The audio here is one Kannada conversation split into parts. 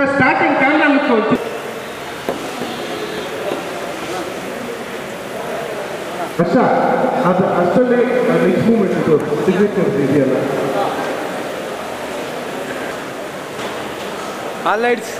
ಸರ್ ಸ್ಟಾರ್ಟಿಂಗ್ ಕ್ಯಾಮ್ರಾ ಮುಚ್ಚು ಹರ್ಷ ಅದು ಅಷ್ಟರಲ್ಲಿ ನೆಕ್ಸ್ಟ್ ಮೂಮೆಂಟ್ ಇದು ಸಿಗ್ನೇಚರ್ ಇದೆಯಲ್ಲ ಆಲ್ ಲೈಟ್ಸ್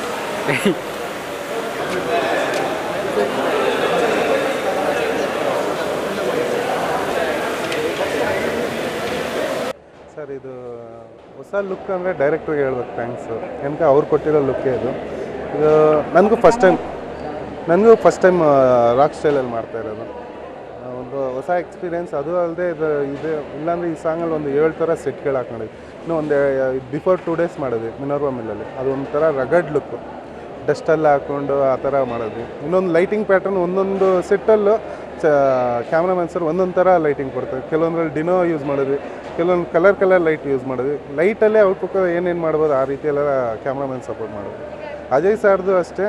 ಸರ್ ಇದು ಹೊಸ ಲುಕ್ ಅಂದರೆ ಡೈರೆಕ್ಟ್ರಿಗೆ ಹೇಳ್ಬೇಕು ಥ್ಯಾಂಕ್ಸು ಏನಕ್ಕೆ ಅವ್ರು ಕೊಟ್ಟಿರೋ ಲುಕ್ಕೇ ಇದು ಇದು ನನಗೂ ಫಸ್ಟ್ ಟೈಮ್ ನನಗೂ ಫಸ್ಟ್ ಟೈಮ್ ರಾಕ್ ಸ್ಟೈಲಲ್ಲಿ ಮಾಡ್ತಾ ಇರೋದು ಆ, ಒಂದು ಹೊಸ ಎಕ್ಸ್ಪೀರಿಯೆನ್ಸ್ ಅದು ಅಲ್ಲದೆ ಇದು ಇದು ಇಲ್ಲಾಂದರೆ ಈ ಸಾಂಗಲ್ಲಿ ಒಂದು ಏಳು ಥರ ಸೆಟ್ಗಳು ಹಾಕೊಂಡಿದ್ವಿ ಇನ್ನೂ ಒಂದು ಬಿಫೋರ್ ಟೂ ಡೇಸ್ ಮಾಡಿದ್ವಿ ಮಿನರ್ವಾ ಮಿಲ್ಲಲ್ಲಿ ಅದು ಒಂಥರ ರಗಡ್ ಲುಕ್ಕು ಡಸ್ಟೆಲ್ಲ ಹಾಕ್ಕೊಂಡು ಆ ಥರ ಮಾಡಿದ್ವಿ ಇನ್ನೊಂದು ಲೈಟಿಂಗ್ ಪ್ಯಾಟರ್ನ್ ಒಂದೊಂದು ಸೆಟ್ಟಲ್ಲೂ ಚ ಕ್ಯಾಮ್ರಾಮನ್ ಸರ್ ಒಂದೊಂದು ಥರ ಲೈಟಿಂಗ್ ಕೊಡ್ತಾರೆ ಕೆಲವೊಂದ್ರಲ್ಲಿ ಡಿನೋ ಯೂಸ್ ಮಾಡಿದ್ವಿ ಕೆಲವೊಂದು ಕಲರ್ ಕಲರ್ ಲೈಟ್ ಯೂಸ್ ಮಾಡಿದ್ವಿ ಲೈಟಲ್ಲೇ ಔಟ್ಪುಟ್ ಏನೇನು ಮಾಡ್ಬೋದು ಆ ರೀತಿ ಎಲ್ಲ ಕ್ಯಾಮ್ರಾಮನ್ ಸಪೋರ್ಟ್ ಮಾಡಿದ್ವಿ ಅಜಯ್ ಸರ್ದು ಅಷ್ಟೇ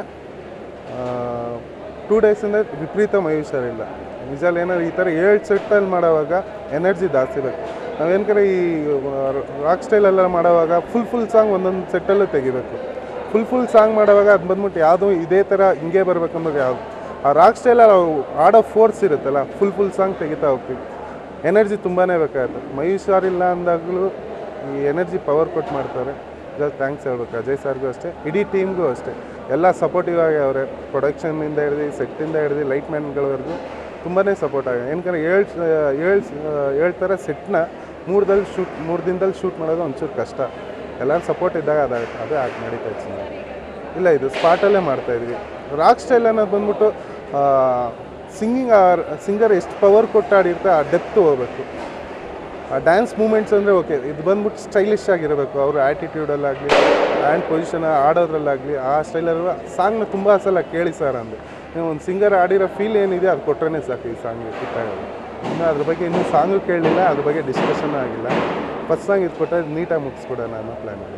ಟೂ ಡೇಸಿಂದ ವಿಪರೀತ ಮೈ ಹುಷಾರಿಲ್ಲ ನಿಜಲ್ಲಿ ಏನಾದ್ರು ಈ ಥರ ಏಳು ಸೆಟ್ಟಲ್ಲಿ ಮಾಡೋವಾಗ ಎನರ್ಜಿ ಜಾಸ್ತಿ ಬೇಕು ನಾವೇನ್ಕರೆ ಈ ರಾಕ್ ಸ್ಟೈಲೆಲ್ಲ ಮಾಡೋವಾಗ ಫುಲ್ ಫುಲ್ ಸಾಂಗ್ ಒಂದೊಂದು ಸೆಟ್ಟಲ್ಲೂ ತೆಗಿಬೇಕು ಫುಲ್ ಫುಲ್ ಸಾಂಗ್ ಮಾಡೋವಾಗ ಅದು ಬಂದ್ಬಿಟ್ಟು ಯಾವುದೋ ಇದೇ ಥರ ಹಿಂಗೆ ಬರ್ಬೇಕು ಅನ್ನೋದು ಯಾವುದು ಆ ರಾಕ್ ಸ್ಟೈಲಲ್ಲಿ ಆಡೋ ಫೋರ್ಸ್ ಇರುತ್ತಲ್ಲ ಫುಲ್ ಫುಲ್ ಸಾಂಗ್ ತೆಗಿತಾ ಹೋಗ್ತೀವಿ ಎನರ್ಜಿ ತುಂಬಾ ಬೇಕಾಗುತ್ತೆ ಮೈ ಹುಷಾರಿಲ್ಲ ಅಂದಾಗಲೂ ಈ ಎನರ್ಜಿ ಪವರ್ ಕೊಟ್ಟು ಮಾಡ್ತಾರೆ ಇದ್ರಲ್ಲಿ ಥ್ಯಾಂಕ್ಸ್ ಹೇಳ್ಬೇಕು ಅಜಯ್ ಸರ್ಗೂ ಅಷ್ಟೇ ಇಡೀ ಟೀಮ್ಗೂ ಅಷ್ಟೇ ಎಲ್ಲ ಸಪೋರ್ಟಿವ್ ಆಗಿ ಅವರೇ ಪ್ರೊಡಕ್ಷನ್ನಿಂದ ಹಿಡಿದು ಸೆಟ್ಟಿಂದ ಹಿಡಿದು ಲೈಟ್ ಮ್ಯಾನ್ಗಳವರೆಗೂ ತುಂಬಾ ಸಪೋರ್ಟ್ ಆಗಿದೆ ಏನಕಂದ್ರೆ ಏಳು ಏಳು ಏಳು ಥರ ಸೆಟ್ನ ಮೂರ್ದಲ್ಲಿ ಶೂಟ್ ಮೂರು ದಿನದಲ್ಲಿ ಶೂಟ್ ಮಾಡೋದು ಒಂಚೂರು ಕಷ್ಟ ಎಲ್ಲರೂ ಸಪೋರ್ಟ್ ಇದ್ದಾಗ ಅದಾಗುತ್ತೆ ಅದೇ ಆಗಿ ನಡೀತಾ ಇತ್ತು ಚೆನ್ನಾಗಿ ಇಲ್ಲ ಇದು ಸ್ಪಾಟಲ್ಲೇ ಮಾಡ್ತಾಯಿದ್ವಿ ರಾಕ್ ಸ್ಟೈಲ್ ಅನ್ನೋದು ಬಂದ್ಬಿಟ್ಟು ಸಿಂಗಿಂಗ್ ಸಿಂಗರ್ ಎಷ್ಟು ಪವರ್ ಕೊಟ್ಟು ಆಡಿರ್ತಾರೆ ಆ ಡೆಪ್ತ್ ಹೋಗ್ಬೇಕು ಆ ಡ್ಯಾನ್ಸ್ ಮೂಮೆಂಟ್ಸ್ ಅಂದರೆ ಓಕೆ ಇದು ಬಂದ್ಬಿಟ್ಟು ಸ್ಟೈಲಿಶ್ ಆಗಿರಬೇಕು ಅವ್ರ ಆ್ಯಟಿಟ್ಯೂಡಲ್ಲಾಗಲಿ ಹ್ಯಾಂಡ್ ಪೊಸಿಷನ್ ಆಡೋದ್ರಲ್ಲಾಗಲಿ ಆ ಸ್ಟೈಲಲ್ಲಿ ಸಾಂಗ್ನ ತುಂಬ ಸಲ ಕೇಳಿ ಸರ್ ಅಂದೆ ನೀವು ಒಂದು ಸಿಂಗರ್ ಆಡಿರೋ ಫೀಲ್ ಏನಿದೆ ಅದು ಕೊಟ್ಟರೆ ಸಾಕು ಈ ಸಾಂಗ್ ಕಿತ್ತಾಗೋದು ಇನ್ನು ಅದ್ರ ಬಗ್ಗೆ ಇನ್ನೂ ಸಾಂಗು ಕೇಳಲಿಲ್ಲ ಅದ್ರ ಬಗ್ಗೆ ಡಿಸ್ಕಷನ್ ಆಗಿಲ್ಲ ಫಸ್ಟ್ ಸಾಂಗ್ ಇದು ಕೊಟ್ಟರೆ ನೀಟಾಗಿ ಮುಗಿಸ್ಕೊಡೋಣ ಅನ್ನೋ ಪ್ಲ್ಯಾನ್ ಇದೆ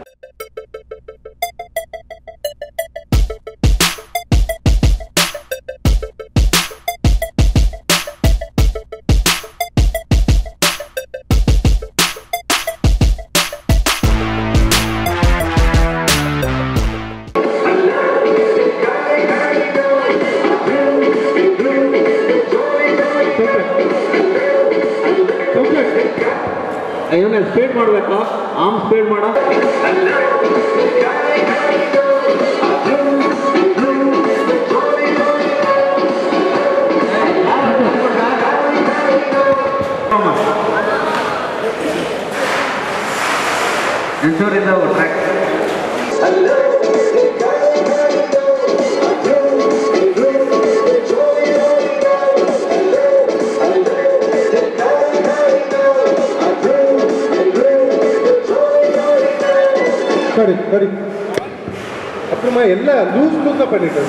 ಇವನ್ನ ಸ್ಪೀಡ್ ಮಾಡಬೇಕಾ ಆರ್ಮ್ ಸ್ಪೀಡ್ ಮಾಡ ಎಂಟೂರಿಂದ ಟ್ರ್ಯಾಕ್ ಸರಿ ಸರಿ அப்புறமா எல்லாம் லூஸ் லூஸாக பண்ணிட்டு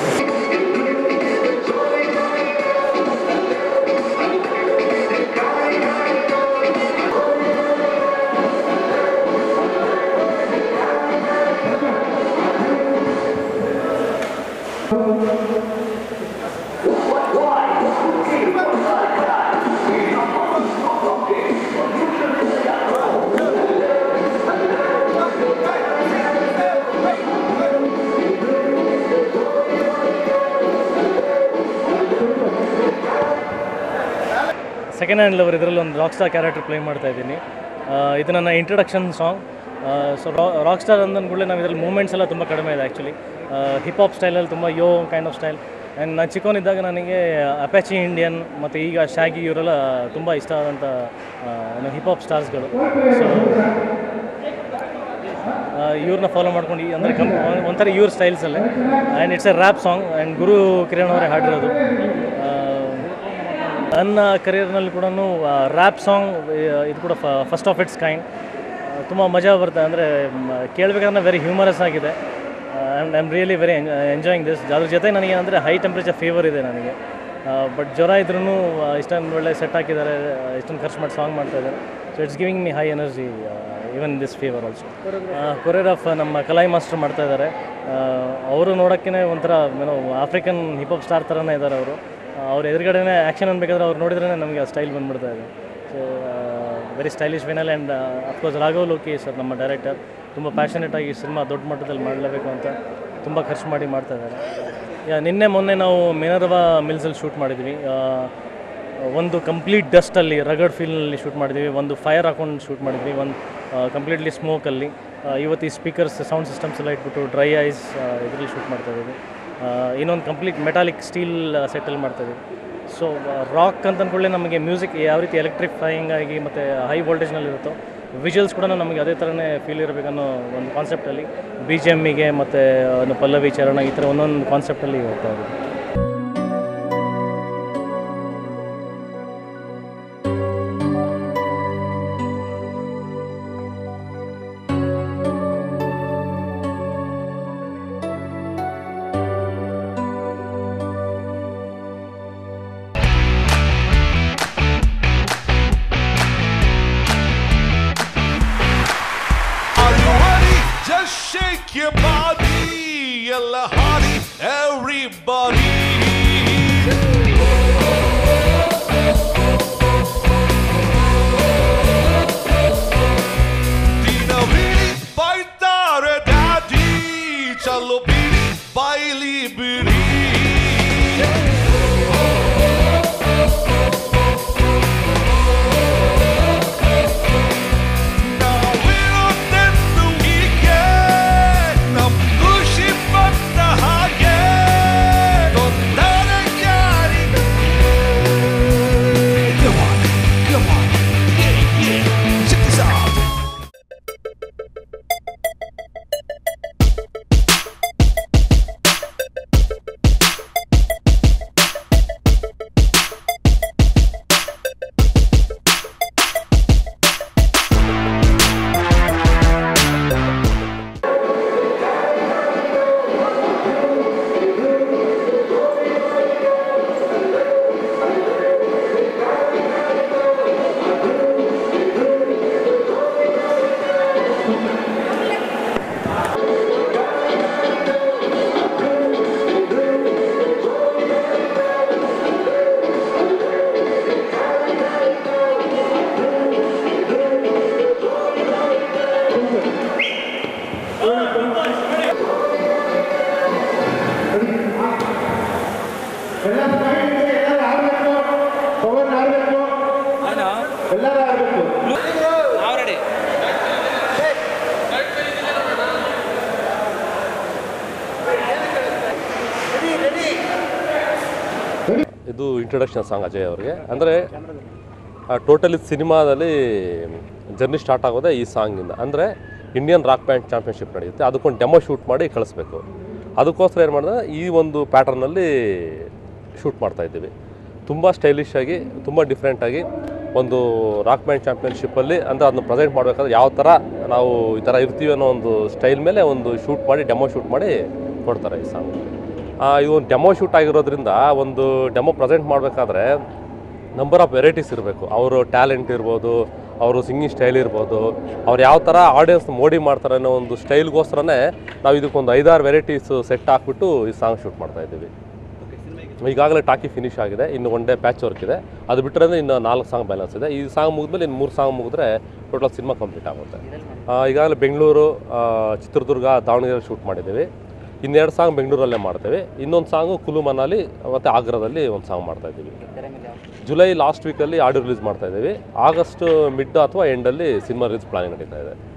ಸೆಕೆಂಡ್ ಹ್ಯಾಂಡ್ ಲವರ್ ಇದರಲ್ಲಿ ಒಂದು ರಾಕ್ ಸ್ಟಾರ್ ಕ್ಯಾರೆಕ್ಟರ್ ಪ್ಲೇ ಮಾಡ್ತಾ ಇದ್ದೀನಿ ಆ, ಇದು ನನ್ನ introduction song so rock star ಅಂದನ್ಗೂಡಲೇ ನಾವು ಇದರಲ್ಲಿ ಮೂಮೆಂಟ್ಸ್ ಎಲ್ಲ ತುಂಬ ಕಡಿಮೆ ಇದೆ ಆ್ಯಕ್ಚುಲಿ ಹಿಪ್ ಹಾಪ್ ಸ್ಟೈಲಲ್ಲಿ ತುಂಬ yo kind of style and ನಾನು ಚಿಕ್ಕವನಿದ್ದಾಗ ನನಗೆ ಅಪ್ಯಾಚಿ ಇಂಡಿಯನ್ ಮತ್ತು ಈಗ ಶಾಗಿ ಇವರೆಲ್ಲ ತುಂಬ ಇಷ್ಟ ಆದಂಥ ಹಿಪ್ ಹಾಪ್ ಸ್ಟಾರ್ಸ್ಗಳು ಸೊ ಇವ್ರನ್ನ ಫಾಲೋ ಮಾಡ್ಕೊಂಡು ಈ- ಅಂದರೆ ಕಮ್ ಒಂಥರ ಇವ್ರ ಸ್ಟೈಲ್ಸಲ್ಲೇ and it's a rap song and Guru Kiran ಅವರೇ ಹಾಡಿರೋದು ಆ, ನನ್ನ ಕರಿಯರ್ನಲ್ಲಿ ಕೂಡ ರ್ಯಾಪ್ ಸಾಂಗ್ ಇದು ಕೂಡ ಫಸ್ಟ್ ಆಫ್ ಇಟ್ಸ್ ಕೈಂಡ್ ತುಂಬ ಮಜಾ ಬರುತ್ತೆ ಅಂದರೆ ಕೇಳಬೇಕಾದ್ರೆ ವೆರಿ ಹ್ಯೂಮರಸ್ ಆಗಿದೆ and I am really very enjoying this ಅದ್ರ ಜೊತೆ ನನಗೇನಂದರೆ ಹೈ ಟೆಂಪ್ರೇಚರ್ ಫೀವರ್ ಇದೆ ನನಗೆ ಬಟ್ ಜ್ವರ ಇದ್ರೂ ಇಷ್ಟೊಂದು ಒಳ್ಳೆ ಸೆಟ್ ಹಾಕಿದ್ದಾರೆ ಇಷ್ಟೊಂದು ಖರ್ಚು ಮಾಡಿ ಸಾಂಗ್ ಮಾಡ್ತಾ ಇದ್ದಾರೆ so it's giving me high energy even this fever also choreograph ನಮ್ಮ ಕಲಾಯಿ ಮಾಸ್ಟರ್ ಮಾಡ್ತಾ ಇದ್ದಾರೆ ಅವರು ನೋಡೋಕ್ಕೇ ಒಂಥರ ಏನೋ ಆಫ್ರಿಕನ್ ಹಿಪ್ ಹಾಪ್ ಸ್ಟಾರ್ ಥರನೇ ಇದ್ದಾರೆ ಅವರು ಅವ್ರ ಎದುರುಗಡೆನೇ ಆ್ಯಕ್ಷನ್ ಅನ್ಬೇಕಾದ್ರೆ ಅವ್ರು ನೋಡಿದ್ರೆ ನಮಗೆ ಆ ಸ್ಟೈಲ್ ಬಂದ್ಬಿಡ್ತಾ ಇದೆ ಸೊ ವೆರಿ ಸ್ಟೈಲಿಶ್ ವೆನಲ್ and of course Raghav Loki sir ನಮ್ಮ ಡೈರೆಕ್ಟರ್ ತುಂಬ ಪ್ಯಾಷನೇಟಾಗಿ ಸಿನಿಮಾ ದೊಡ್ಡ ಮಟ್ಟದಲ್ಲಿ ಮಾಡಲೇಬೇಕು ಅಂತ ತುಂಬ ಖರ್ಚು ಮಾಡಿ ಮಾಡ್ತಾ ಇದ್ದಾರೆ ಯಾ ನಿನ್ನೆ ಮೊನ್ನೆ ನಾವು ಮಿನರ್ವಾ ಮಿಲ್ಸಲ್ಲಿ ಶೂಟ್ ಮಾಡಿದ್ವಿ ಆ, ಒಂದು ಕಂಪ್ಲೀಟ್ ಡಸ್ಟಲ್ಲಿ ರಗಡ್ ಫೀಲ್ನಲ್ಲಿ ಶೂಟ್ ಮಾಡಿದ್ವಿ ಒಂದು ಫೈರ್ ಹಾಕೊಂಡು ಶೂಟ್ ಮಾಡಿದ್ವಿ ಒಂದು ಕಂಪ್ಲೀಟ್ಲಿ ಸ್ಮೋಕಲ್ಲಿ ಇವತ್ತು ಈ ಸ್ಪೀಕರ್ಸ್ ಸೌಂಡ್ ಸಿಸ್ಟಮ್ಸ್ ಎಲ್ಲ ಇಟ್ಬಿಟ್ಟು ಡ್ರೈ ಐಸ್ ಇದರಲ್ಲಿ ಶೂಟ್ ಮಾಡ್ತಾ ಇದ್ದೀವಿ ಆ, ಇನ್ನೊಂದು ಕಂಪ್ಲೀಟ್ ಮೆಟಾಲಿಕ್ ಸ್ಟೀಲ್ ಸೆಟಲ್ ಮಾಡ್ತಾ ಇದ್ದೀವಿ ಸೊ ರಾಕ್ ಅಂತ ಅಂದ್ಕೊಳ್ಳೆ ನಮಗೆ ಮ್ಯೂಸಿಕ್ ಯಾವ ರೀತಿ ಎಲೆಕ್ಟ್ರಿಫೈಯಿಂಗ್ ಆಗಿ ಮತ್ತು ಹೈ ವೋಲ್ಟೇಜ್ನಲ್ಲಿ ಇರುತ್ತೋ ವಿಜುವಲ್ಸ್ ಕೂಡ ನಮಗೆ ಅದೇ ಥರನೇ ಫೀಲ್ ಇರಬೇಕನ್ನೋ ಒಂದು ಕಾನ್ಸೆಪ್ಟಲ್ಲಿ ಬಿ ಜಿ ಎಮ್ಮಿಗೆ ಮತ್ತು ಪಲ್ಲವಿ ಚರಣ ಈ ಥರ ಒಂದೊಂದು ಕಾನ್ಸೆಪ್ಟಲ್ಲಿ ಹೋಗ್ತಾ ಇದ್ದೀವಿ Are you ready? Just shake your body, yalla hottie, everybody. Dina Vidi, baitare daddy, chalo bidi, baili bidi. ನಾವಿರುತ್ತೆಂದು ಹೀಗೆ ನಮ್ ಖುಷಿ ಬಂದ ಹಾಗೆ ತೊಂದರೆ ಯಾರಿಗೆ Come on, come on, yeah, yeah, check this out. ಎಲ್ಲ ಸೈಡ್ಗೆ ಎಲ್ಲರೂ ಆಡಬೇಕು ಪವನ್ ಆಡಬೇಕು ಎಲ್ಲರೂ ಆಡಬೇಕು ಇದು ಇಂಟ್ರೊಡಕ್ಷನ್ ಸಾಂಗ್ ಅಜಯ್ ಅವರಿಗೆ ಅಂದರೆ ಟೋಟಲಿ ಸಿನಿಮಾದಲ್ಲಿ ಜರ್ನಿ ಸ್ಟಾರ್ಟ್ ಆಗೋದೇ ಈ ಸಾಂಗಿಂದ ಅಂದರೆ ಇಂಡಿಯನ್ ರಾಕ್ ಬ್ಯಾಂಡ್ ಚಾಂಪಿಯನ್ಶಿಪ್ ನಡೆಯುತ್ತೆ ಅದಕ್ಕೊಂದು ಡೆಮೋ ಶೂಟ್ ಮಾಡಿ ಕಳಿಸ್ಬೇಕು ಅದಕ್ಕೋಸ್ಕರ ಏನು ಮಾಡಿದ್ರೆ ಈ ಒಂದು ಪ್ಯಾಟರ್ನಲ್ಲಿ ಶೂಟ್ ಮಾಡ್ತಾ ಇದ್ದೀವಿ ತುಂಬ ಸ್ಟೈಲಿಶ್ ಆಗಿ ತುಂಬ ಡಿಫ್ರೆಂಟಾಗಿ ಒಂದು ರಾಕ್ ಬ್ಯಾಂಡ್ ಚಾಂಪಿಯನ್ಶಿಪ್ಪಲ್ಲಿ ಅಂದರೆ ಅದನ್ನ ಪ್ರೆಸೆಂಟ್ ಮಾಡಬೇಕಾದ್ರೆ ಯಾವ ಥರ ನಾವು ಈ ಥರ ಇರ್ತೀವಿ ಅನ್ನೋ ಒಂದು ಸ್ಟೈಲ್ ಮೇಲೆ ಒಂದು ಶೂಟ್ ಮಾಡಿ ಡೆಮೋ ಶೂಟ್ ಮಾಡಿ ಕೊಡ್ತಾರೆ ಈ ಸಾಂಗ್ ಇದು ಒಂದು ಡೆಮೋ ಶೂಟ್ ಆಗಿರೋದ್ರಿಂದ ಒಂದು ಡೆಮೋ ಪ್ರೆಸೆಂಟ್ ಮಾಡಬೇಕಾದ್ರೆ ನಂಬರ್ ಆಫ್ ವೆರೈಟೀಸ್ ಇರಬೇಕು ಅವರು ಟ್ಯಾಲೆಂಟ್ ಇರ್ಬೋದು ಅವರು ಸಿಂಗಿಂಗ್ ಸ್ಟೈಲ್ ಇರ್ಬೋದು ಅವ್ರು ಯಾವ ಥರ ಆಡಿಯನ್ಸ್ ಮೋಡಿ ಮಾಡ್ತಾರೆ ಅನ್ನೋ ಒಂದು ಸ್ಟೈಲ್ಗೋಸ್ಕರನೇ ನಾವು ಇದಕ್ಕೊಂದು ಐದಾರು ವೆರೈಟೀಸ್ ಸೆಟ್ ಹಾಕ್ಬಿಟ್ಟು ಈ ಸಾಂಗ್ ಶೂಟ್ ಮಾಡ್ತಾ ಇದ್ದೀವಿ ಈಗಾಗಲೇ ಟಾಕಿ ಫಿನಿಶ್ ಆಗಿದೆ ಇನ್ನು ಒನ್ ಡೇ ಪ್ಯಾಚ್ ವರ್ಕ್ ಇದೆ ಅದು ಬಿಟ್ಟರೆ ಇನ್ನು ನಾಲ್ಕು ಸಾಂಗ್ ಬ್ಯಾಲೆನ್ಸ್ ಇದೆ ಈ ಸಾಂಗ್ ಮುಗಿದ್ಮೇಲೆ ಇನ್ನು ಮೂರು ಸಾಂಗ್ ಮುಗಿದ್ರೆ ಟೋಟಲ್ ಸಿನಿಮಾ ಕಂಪ್ಲೀಟ್ ಆಗುತ್ತೆ ಆ, ಈಗಾಗಲೇ ಬೆಂಗಳೂರು ಆ, ಚಿತ್ರದುರ್ಗ ದಾವಣಗೆರೆ ಶೂಟ್ ಮಾಡಿದ್ದೀವಿ ಇನ್ನೆರಡು ಸಾಂಗ್ ಬೆಂಗಳೂರಲ್ಲೇ ಮಾಡ್ತೇವೆ ಇನ್ನೊಂದು ಸಾಂಗು ಕುಲು ಮನಾಲಿ ಮತ್ತು ಆಗ್ರಾದಲ್ಲಿ ಒಂದು ಸಾಂಗ್ ಮಾಡ್ತಾ ಇದ್ದೀವಿ ಜುಲೈ ಲಾಸ್ಟ್ ವೀಕಲ್ಲಿ ಆಡಿಯೋ ರಿಲೀಸ್ ಮಾಡ್ತಾ ಇದ್ದೀವಿ ಆಗಸ್ಟ್ ಮಿಡ್ ಅಥವಾ ಎಂಡಲ್ಲಿ ಸಿನಿಮಾ ರಿಲೀಸ್ ಪ್ಲಾನಿಂಗ್ ನಡೀತಾ ಇದೆ